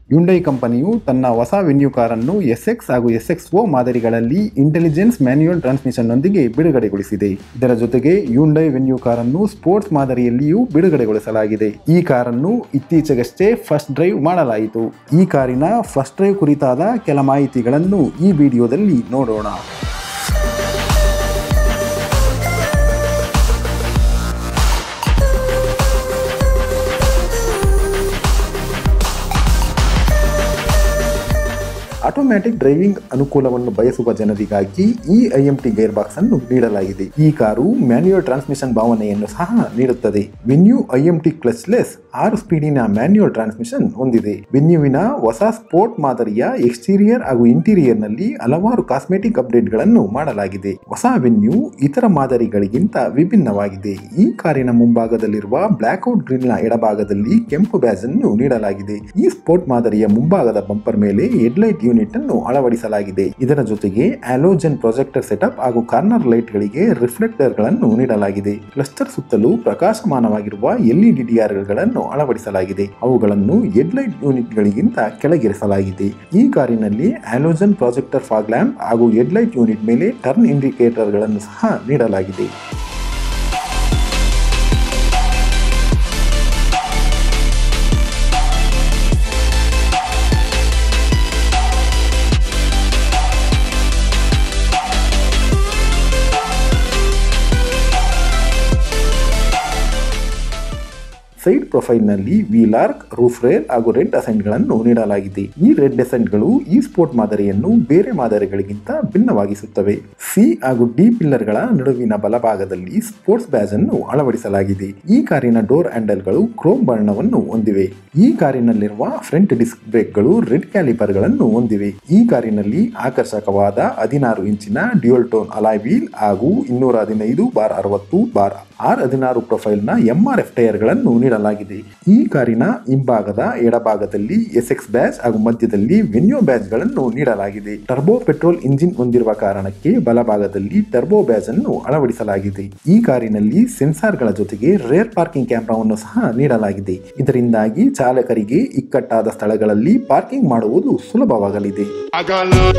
Hyundai ಕಂಪನಿಯು ತನ್ನ ಹೊಸ ವೆನ್ಯೂ ಕಾರನ್ನು ಎಸ್ ಎಕ್ಸ್ ಹಾಗೂ ಎಸ್ ಎಕ್ಸ್ ಓ ಮಾದರಿಗಳಲ್ಲಿ ಇಂಟೆಲಿಜೆನ್ಸ್ ಮ್ಯಾನ್ಯುಯಲ್ ಟ್ರಾನ್ಸ್ಮಿಷನ್ನೊಂದಿಗೆ ಬಿಡುಗಡೆಗೊಳಿಸಿದೆ ಇದರ ಜೊತೆಗೆ ಯುಂಡೈ ವೆನ್ಯೂ ಕಾರನ್ನು ಸ್ಪೋರ್ಟ್ಸ್ ಮಾದರಿಯಲ್ಲಿಯೂ ಬಿಡುಗಡೆಗೊಳಿಸಲಾಗಿದೆ ಈ ಕಾರನ್ನು ಇತ್ತೀಚೆಗಷ್ಟೇ ಫಸ್ಟ್ ಡ್ರೈವ್ ಮಾಡಲಾಯಿತು ಈ ಕಾರಿನ ಫಸ್ಟ್ ಡ್ರೈವ್ ಕುರಿತಾದ ಕೆಲ ಮಾಹಿತಿಗಳನ್ನು ಈ ವಿಡಿಯೋದಲ್ಲಿ ನೋಡೋಣ ಆಟೋಮ್ಯಾಟಿಕ್ ಡ್ರೈವಿಂಗ್ ಅನುಕೂಲವನ್ನು ಬಯಸುವ ಜನರಿಗಾಗಿ ಈ ಐಎಂಟಿ ಗೇರ್ ಬಾಕ್ಸ್ ಅನ್ನು ನೀಡಲಾಗಿದೆ ಈ ಕಾರು ಮ್ಯಾನ್ಯುಯಲ್ ಟ್ರಾನ್ಸ್ಮಿಷನ್ ಭಾವನೆಯನ್ನು ಸಹ ನೀಡುತ್ತದೆ ವೆನ್ಯೂ ಐಎಂಟಿ ಕ್ಲಚ್ಲೆಸ್ ಆರು ಸ್ಪೀಡಿನ ಮ್ಯಾನ್ಯುಯಲ್ ಟ್ರಾನ್ಸ್ಮಿಷನ್ ಹೊಂದಿದೆ ವೆನ್ಯೂವಿನ ಹೊಸ ಸ್ಪೋರ್ಟ್ ಮಾದರಿಯ ಎಕ್ಸ್ಟೀರಿಯರ್ ಹಾಗೂ ಇಂಟೀರಿಯರ್ ನಲ್ಲಿ ಹಲವಾರು ಕಾಸ್ಮೆಟಿಕ್ ಅಪ್ಡೇಟ್ಗಳನ್ನು ಮಾಡಲಾಗಿದೆ ಹೊಸ ವೆನ್ಯೂ ಇತರ ಮಾದರಿಗಳಿಗಿಂತ ವಿಭಿನ್ನವಾಗಿದೆ ಈ ಕಾರಿನ ಮುಂಭಾಗದಲ್ಲಿರುವ ಬ್ಲಾಕ್ಔಟ್ ಗ್ರಿಲ್ ನ ಎಡಭಾಗದಲ್ಲಿ ಕೆಂಪು ಬ್ಯಾಜ್ ಅನ್ನು ನೀಡಲಾಗಿದೆ ಈ ಸ್ಪೋರ್ಟ್ ಮಾದರಿಯ ಮುಂಭಾಗದ ಬಂಪರ್ ಮೇಲೆ ಹೆಡ್ಲೈಟ್ ಯೂನಿಟ್ ಅನ್ನು ಅಳವಡಿಸಲಾಗಿದೆ ಇದರ ಜೊತೆಗೆ ಆಲೋಜನ್ ಪ್ರೊಜೆಕ್ಟರ್ ಸೆಟಪ್ ಹಾಗೂ ಕಾರ್ನರ್ ಲೈಟ್ ಗಳಿಗೆ ರಿಫ್ಲೆಕ್ಟರ್ ಗಳನ್ನು ನೀಡಲಾಗಿದೆ ಕ್ಲಸ್ಟರ್ ಸುತ್ತಲೂ ಪ್ರಕಾಶಮಾನವಾಗಿರುವ ಎಲ್ಇಡಿ ಡಿಆರ್ ಗಳನ್ನು ಅಳವಡಿಸಲಾಗಿದೆ ಅವುಗಳನ್ನು ಹೆಡ್ಲೈಟ್ ಯೂನಿಟ್ ಗಳಿಗಿಂತ ಕೆಳಗಿರಿಸಲಾಗಿದೆ ಈ ಕಾರಿನಲ್ಲಿ ಆಲೋಜನ್ ಪ್ರಾಜೆಕ್ಟರ್ ಫಾಗ್ ಲ್ಯಾಂಪ್ ಹಾಗೂ ಹೆಡ್ಲೈಟ್ ಯೂನಿಟ್ ಮೇಲೆ ಟರ್ನ್ ಇಂಡಿಕೇಟರ್ ಗಳನ್ನು ಸಹ ನೀಡಲಾಗಿದೆ ಸೈಡ್ ಪ್ರೊಫೈಲ್ನಲ್ಲಿ wheel arch roof rail red ಅಸೆಂಟ್ಗಳನ್ನು ನೀಡಲಾಗಿದೆ ಈ ರೆಡ್ ಅಸೆಂಟ್ಗಳು ಈ ಸ್ಪೋರ್ಟ್ ಮಾದರಿಯನ್ನು ಬೇರೆ ಮಾದರಿಗಳಿಗಿಂತ ಭಿನ್ನವಾಗಿಸುತ್ತವೆ ಸಿ ಹಾಗೂ ಡಿ ಪಿಲ್ಲರ್ಗಳ ನಡುವಿನ ಬಲಭಾಗದಲ್ಲಿ ಸ್ಪೋರ್ಟ್ಸ್ ಬ್ಯಾಜ್ ಅನ್ನು ಅಳವಡಿಸಲಾಗಿದೆ ಈ ಕಾರಿನ ಡೋರ್ ಹ್ಯಾಂಡಲ್ಗಳು ಕ್ರೋಮ್ ಬಣ್ಣವನ್ನು ಹೊಂದಿವೆ ಈ ಕಾರಿನಲ್ಲಿರುವ ಫ್ರಂಟ್ ಡಿಸ್ಕ್ ಬ್ರೇಕ್ಗಳು ರೆಡ್ ಕ್ಯಾಲಿಪರ್ಗಳನ್ನು ಹೊಂದಿವೆ ಈ ಕಾರಿನಲ್ಲಿ ಆಕರ್ಷಕವಾದ ಹದಿನಾರು ಇಂಚಿನ ಡ್ಯೂಯಲ್ ಟೋನ್ ಅಲಾಯ್ ವೀಲ್ ಹಾಗೂ ಇನ್ನೂರ ಹದಿನೈದು ಬಾರ್ ಅರವತ್ತು ಬಾರ್ ಆರ್ ಹದಿನಾರು ಪ್ರೊಫೈಲ್ನ ಎಂಆರ್ಎಫ್ ಟೈರ್ಗಳನ್ನು ನೀಡಲಾಗಿದೆ ಈ ಕಾರಿನ ಹಿಂಭಾಗದ ಎಡಭಾಗದಲ್ಲಿ ಎಸ್ ಎಕ್ಸ್ ಬ್ಯಾಜ್ ಹಾಗೂ ಮಧ್ಯದಲ್ಲಿ ವೆನ್ಯೂ ಬ್ಯಾಜ್ಗಳನ್ನು ನೀಡಲಾಗಿದೆ ಟರ್ಬೋ ಪೆಟ್ರೋಲ್ ಇಂಜಿನ್ ಹೊಂದಿರುವ ಕಾರಣಕ್ಕೆ ಬಲಭಾಗದಲ್ಲಿ ಟರ್ಬೋ ಬ್ಯಾಜ್ ಅನ್ನು ಅಳವಡಿಸಲಾಗಿದೆ ಈ ಕಾರಿನಲ್ಲಿ ಸೆನ್ಸಾರ್ಗಳ ಜೊತೆಗೆ ರೇರ್ ಪಾರ್ಕಿಂಗ್ ಕ್ಯಾಮೆರಾವನ್ನು ಸಹ ನೀಡಲಾಗಿದೆ ಇದರಿಂದಾಗಿ ಚಾಲಕರಿಗೆ ಇಕ್ಕಟ್ಟಾದ ಸ್ಥಳಗಳಲ್ಲಿ ಪಾರ್ಕಿಂಗ್ ಮಾಡುವುದು ಸುಲಭವಾಗಲಿದೆ I got love.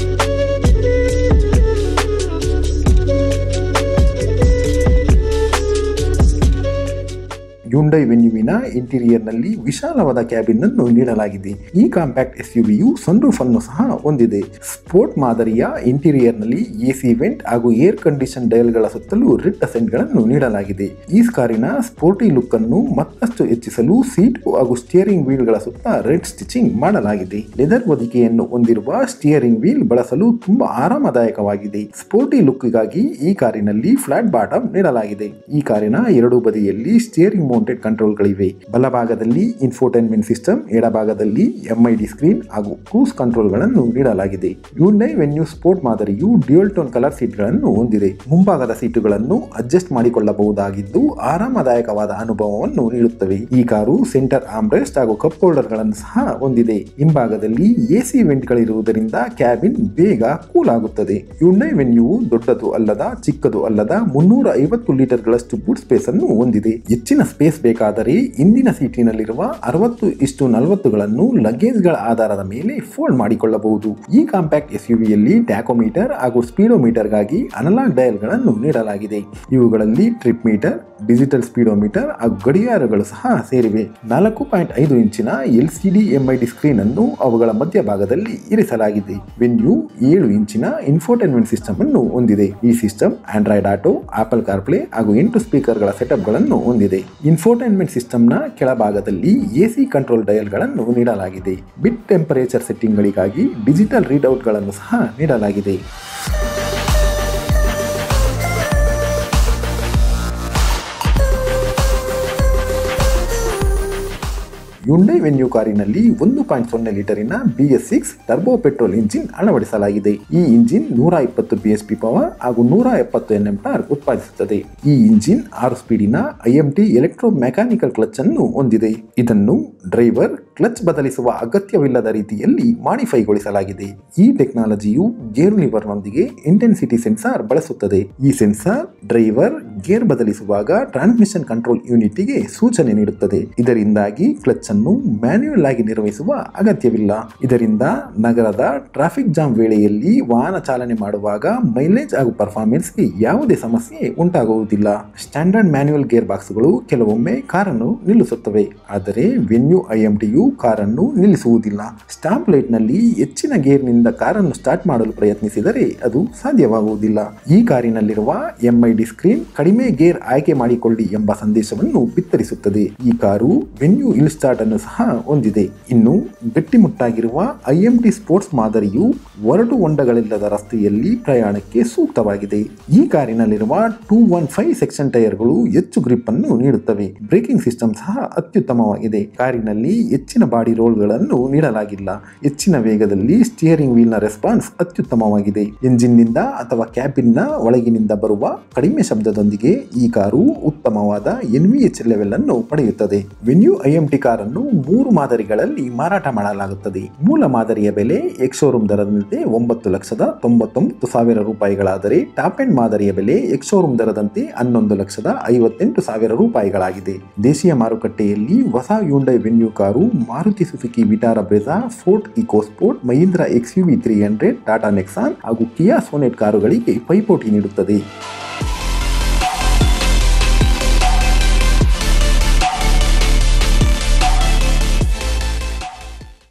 ಯುಂಡೈ ವೆನ್ಯುವಿನ ಇಂಟೀರಿಯರ್ನಲ್ಲಿ ವಿಶಾಲವಾದ ಕ್ಯಾಬಿನ್ ಅನ್ನು ನೀಡಲಾಗಿದೆ ಈ ಕಾಂಪ್ಯಾಕ್ಟ್ ಎಸ್ ಯು ಸನ್ರೂಫ್ ಅನ್ನು ಸಹ ಹೊಂದಿದೆ ಸ್ಪೋರ್ಟ್ ಮಾದರಿಯ ಇಂಟೀರಿಯರ್ನಲ್ಲಿ ಎಸಿ ವೆಂಟ್ ಹಾಗೂ ಏರ್ ಕಂಡೀಷನ್ ಡಯಲ್ಗಳ ಸುತ್ತಲೂ ರೆಡ್ ಅಸೆಂಟ್ಗಳನ್ನು ನೀಡಲಾಗಿದೆ ಈ ಕಾರಿನ ಸ್ಪೋರ್ಟಿ ಲುಕ್ ಅನ್ನು ಮತ್ತಷ್ಟು ಹೆಚ್ಚಿಸಲು ಸೀಟ್ ಹಾಗೂ ಸ್ಟಿಯರಿಂಗ್ ವೀಲ್ಗಳ ಸುತ್ತ ರೆಡ್ ಸ್ಟಿಚಿಂಗ್ ಮಾಡಲಾಗಿದೆ ಲೆದರ್ ಹೊದಿಕೆಯನ್ನು ಹೊಂದಿರುವ ಸ್ಟಿಯರಿಂಗ್ ವೀಲ್ ಬಳಸಲು ತುಂಬಾ ಆರಾಮದಾಯಕವಾಗಿದೆ ಸ್ಪೋರ್ಟಿ ಲುಕ್ಗಾಗಿ ಈ ಕಾರಿನಲ್ಲಿ ಫ್ಲಾಟ್ ಬಾಟಮ್ ನೀಡಲಾಗಿದೆ ಈ ಕಾರಿನ ಎರಡು ಬದಿಯಲ್ಲಿ ಸ್ಟಿಯರಿಂಗ್ ಮೌಂಟೆಡ್ ಕಂಟ್ರೋಲ್ಗಳಿವೆ ಬಲಭಾಗದಲ್ಲಿ ಇನ್ಫೋಟೈನ್ಮೆಂಟ್ ಸಿಸ್ಟಮ್ ಎಡಭಾಗದಲ್ಲಿ ಎಂಐಡಿ ಸ್ಕ್ರೀನ್ ಹಾಗೂ ಕ್ರೂಸ್ ಕಂಟ್ರೋಲ್ಗಳನ್ನು ನೀಡಲಾಗಿದೆ ಯುಂಡೈ ವೆನ್ಯೂ ಸ್ಪೋರ್ಟ್ ಮಾದರಿಯು ಡ್ಯೂಯಲ್ ಟೋನ್ ಕಲರ್ ಸೀಟ್ಗಳನ್ನು ಹೊಂದಿದೆ ಮುಂಭಾಗದ ಸೀಟುಗಳನ್ನು ಅಡ್ಜಸ್ಟ್ ಮಾಡಿಕೊಳ್ಳಬಹುದಾಗಿದ್ದು ಆರಾಮದಾಯಕವಾದ ಅನುಭವವನ್ನು ನೀಡುತ್ತವೆ ಈ ಕಾರು ಸೆಂಟರ್ ಆಮ್ರೆಸ್ಟ್ ಹಾಗೂ ಕಪ್ ಹೋಲ್ಡರ್ಗಳನ್ನು ಸಹ ಹೊಂದಿದೆ ಹಿಂಭಾಗದಲ್ಲಿ ಎಸಿ ವೆಂಟ್ಗಳಿರುವುದರಿಂದ ಕ್ಯಾಬಿನ್ ಬೇಗ ಕೂಲ್ ಆಗುತ್ತದೆ ಯುಂಡೈ ವೆನ್ಯೂ ದೊಡ್ಡದು ಅಲ್ಲದ ಚಿಕ್ಕದು ಅಲ್ಲದ ಮುನ್ನೂರ ಐವತ್ತು ಲೀಟರ್ಗಳಷ್ಟು ಬೂಟ್ ಸ್ಪೇಸ್ ಅನ್ನು ಹೊಂದಿದೆ ಹೆಚ್ಚಿನ ಸ್ಪೇಸ್ ಬೇಕಾದರೆ ಇಂದಿನ ಸೀಟಿನಲ್ಲಿರುವ ಅರವತ್ತು ಇಷ್ಟು ನಲವತ್ತುಗಳನ್ನು ಲಗೇಜ್ಗಳ ಆಧಾರದ ಮೇಲೆ ಫೋಲ್ಡ್ ಮಾಡಿಕೊಳ್ಳಬಹುದು ಈ ಕಾಂಪ್ಯಾಕ್ಟ್ ಎಸ್ ಯುವಿಯಲ್ಲಿ ಟ್ಯಾಕೋಮೀಟರ್ ಹಾಗೂ ಸ್ಪೀಡೋಮೀಟರ್ಗಾಗಿ ಅನಲಾಗ್ ಡಯಲ್ಗಳನ್ನು ನೀಡಲಾಗಿದೆ ಇವುಗಳಲ್ಲಿ ಟ್ರಿಪ್ ಮೀಟರ್ ಡಿಜಿಟಲ್ ಸ್ಪೀಡೋಮೀಟರ್ ಹಾಗೂ ಗಡಿಯಾರಗಳು ಸಹ ಸೇರಿವೆ ನಾಲ್ಕು ಪಾಯಿಂಟ್ ಐದು ಇಂಚಿನ L C D MID screen ಅನ್ನು ಅವುಗಳ ಮಧ್ಯಭಾಗದಲ್ಲಿ ಇರಿಸಲಾಗಿದೆ ವೆನ್ಯೂ ಏಳು ಇಂಚಿನ ಇನ್ಫೋಟೈನ್ಮೆಂಟ್ ಸಿಸ್ಟಮ್ ಅನ್ನು ಹೊಂದಿದೆ ಈ system Android Auto Apple CarPlay ಹಾಗೂ ಎಂಟು ಸ್ಪೀಕರ್ಗಳ ಸೆಟಪ್ಗಳನ್ನು ಹೊಂದಿದೆ ಇನ್ಫೋಟೈನ್ಮೆಂಟ್ ಸಿಸ್ಟಮ್ನ ಕೆಳಭಾಗದಲ್ಲಿ ಎಸಿ ಕಂಟ್ರೋಲ್ ಡಯಲ್ಗಳನ್ನು ನೀಡಲಾಗಿದೆ ಬಿಟ್ ಟೆಂಪರೇಚರ್ ಸೆಟ್ಟಿಂಗ್ಗಳಿಗಾಗಿ ಡಿಜಿಟಲ್ ರೀಡ್ಔಟ್ಗಳನ್ನು ಸಹ ನೀಡಲಾಗಿದೆ ಯುಂಡೈ ವೆನ್ಯೂ ಕಾರಿನಲ್ಲಿ ಒಂದು ಪಾಯಿಂಟ್ ಸೊನ್ನೆ ಲೀಟರಿನ B S six turbo petrol engine ಅಳವಡಿಸಲಾಗಿದೆ ಈ ಇಂಜಿನ್ ನೂರ ಇಪ್ಪತ್ತು ಬಿ ಎಸ್ ಪಿ ಪವರ್ ಹಾಗೂ ನೂರ ಎಪ್ಪತ್ತು ಎನ್ ಎಂ ಟಾರ್ ಉತ್ಪಾದಿಸುತ್ತದೆ ಈ ಇಂಜಿನ್ ಆರು ಸ್ಪೀಡಿನ ಐಎಂಟಿ ಎಲೆಕ್ಟ್ರೋ ಮೆಕ್ಯಾನಿಕಲ್ ಕ್ಲಚ್ ಅನ್ನು ಹೊಂದಿದೆ ಇದನ್ನು ಡ್ರೈವರ್ ಕ್ಲಚ್ ಬದಲಿಸುವ ಅಗತ್ಯವಿಲ್ಲದ ರೀತಿಯಲ್ಲಿ ಮಾಡಿಫೈಗೊಳಿಸಲಾಗಿದೆ ಈ ಟೆಕ್ನಾಲಜಿಯು ಗೇರ್ ಲಿವರ್ನೊಂದಿಗೆ ಇಂಟೆನ್ಸಿಟಿ ಸೆನ್ಸಾರ್ ಬಳಸುತ್ತದೆ ಈ ಸೆನ್ಸಾರ್ ಡ್ರೈವರ್ ಗೇರ್ ಬದಲಿಸುವಾಗ ಟ್ರಾನ್ಸ್ಮಿಷನ್ ಕಂಟ್ರೋಲ್ ಯೂನಿಟ್ಗೆ ಸೂಚನೆ ನೀಡುತ್ತದೆ ಇದರಿಂದಾಗಿ ಕ್ಲಚ್ ಅನ್ನು ಮ್ಯಾನ್ಯುಯಲ್ ಆಗಿ ನಿರ್ವಹಿಸುವ ಅಗತ್ಯವಿಲ್ಲ ಇದರಿಂದ ನಗರದ ಟ್ರಾಫಿಕ್ ಜಾಮ್ ವೇಳೆಯಲ್ಲಿ ವಾಹನ ಚಾಲನೆ ಮಾಡುವಾಗ ಮೈಲೇಜ್ ಹಾಗೂ ಪರ್ಫಾರ್ಮೆನ್ಸ್ಗೆ ಯಾವುದೇ ಸಮಸ್ಯೆ ಉಂಟಾಗುವುದಿಲ್ಲ ಸ್ಟ್ಯಾಂಡರ್ಡ್ ಮ್ಯಾನ್ಯುಯಲ್ ಗೇರ್ ಬಾಕ್ಸ್ಗಳು ಕೆಲವೊಮ್ಮೆ ಕಾರನ್ನು ನಿಲ್ಲಿಸುತ್ತವೆ ಆದರೆ ವೆನ್ಯೂ ಐಎಂಟಿಯು ಕಾರನ್ನು ನಿಲ್ಲಿಸುವುದಿಲ್ಲ ಸ್ಟಾಂಪ್ ಲೈಟ್ನಲ್ಲಿ ಹೆಚ್ಚಿನ ಗೇರ್ನಿಂದ ಕಾರನ್ನು ಸ್ಟಾರ್ಟ್ ಮಾಡಲು ಪ್ರಯತ್ನಿಸಿದರೆ ಅದು ಸಾಧ್ಯವಾಗುವುದಿಲ್ಲ ಈ ಕಾರಿನಲ್ಲಿರುವ ಎಂಐಡಿ ಸ್ಕ್ರೀನ್ ಕಡಿಮೆ ಗೇರ್ ಆಯ್ಕೆ ಮಾಡಿಕೊಳ್ಳಿ ಎಂಬ ಸಂದೇಶವನ್ನು ಬಿತ್ತರಿಸುತ್ತದೆ ಈ ಕಾರು ವೆನ್ಯೂ ಇಲ್ ಸ್ಟಾರ್ಟ್ ಅನ್ನು ಸಹ ಹೊಂದಿದೆ ಇನ್ನು ಗಟ್ಟಿಮುಟ್ಟಾಗಿರುವ ಐಎಂಟಿ ಸ್ಪೋರ್ಟ್ಸ್ ಮಾದರಿಯು ಒರಟು ಹೊಂಡಗಳಿಲ್ಲದ ರಸ್ತೆಯಲ್ಲಿ ಪ್ರಯಾಣಕ್ಕೆ ಸೂಕ್ತವಾಗಿದೆ ಈ ಕಾರಿನಲ್ಲಿರುವ ಟೂ ಒನ್ ಫೈವ್ ಸೆಕ್ಷನ್ ಟೈರ್ಗಳು ಹೆಚ್ಚು ಗ್ರಿಪ್ ಅನ್ನು ನೀಡುತ್ತವೆ ಬ್ರೇಕಿಂಗ್ ಸಿಸ್ಟಮ್ ಸಹ ಅತ್ಯುತ್ತಮವಾಗಿದೆ ಕಾರಿನಲ್ಲಿ ಹೆಚ್ಚಿನ ಬಾಡಿ ರೋಲ್ಗಳನ್ನು ನೀಡಲಾಗಿಲ್ಲ ಹೆಚ್ಚಿನ ವೇಗದಲ್ಲಿ ಸ್ಟಿಯರಿಂಗ್ ವೀಲ್ನ ರೆಸ್ಪಾನ್ಸ್ ಅತ್ಯುತ್ತಮವಾಗಿದೆ ಎಂಜಿನ್ನಿಂದ ಅಥವಾ ಕ್ಯಾಬಿನ್ನ ಒಳಗಿನಿಂದ ಬರುವ ಕಡಿಮೆ ಶಬ್ದದೊಂದಿಗೆ ಈ ಕಾರು ಉತ್ತಮವಾದ ಎನ್ ವಿ ಎಚ್ ಲೆವೆಲ್ ಅನ್ನು ಪಡೆಯುತ್ತದೆ ವೆನ್ಯೂ ಐಎಂಟಿ ಕಾರನ್ನು ಮೂರು ಮಾದರಿಗಳಲ್ಲಿ ಮಾರಾಟ ಮಾಡಲಾಗುತ್ತದೆ ಮೂಲ ಮಾದರಿಯ ಬೆಲೆ ಎಕ್ಸ್ ಶೋರೂಮ್ ದರದಂತೆ ಒಂಬತ್ತು ಲಕ್ಷದ ತೊಂಬತ್ತೊಂಬತ್ತು ಸಾವಿರ ರೂಪಾಯಿಗಳಾದರೆ ಟಾಪ್ ಎಂಡ್ ಮಾದರಿಯ ಬೆಲೆ ಎಕ್ಸ್ ಶೋರೂಮ್ ದರದಂತೆ ಹನ್ನೊಂದು ಲಕ್ಷದ ಐವತ್ತೆಂಟು ಸಾವಿರ ರೂಪಾಯಿಗಳಾಗಿದೆ ದೇಶೀಯ ಮಾರುಕಟ್ಟೆಯಲ್ಲಿ ಹೊಸ ಯುಂಡೈ ವೆನ್ಯೂ ಕಾರು Maruti Suzuki Vitara Brezza Ford EcoSport Mahindra X U V three hundred Tata Nexon ಹಾಗೂ ಕಿಯಾ ಸೋನೆಟ್ ಕಾರುಗಳಿಗೆ ಪೈಪೋಟಿ ನೀಡುತ್ತದೆ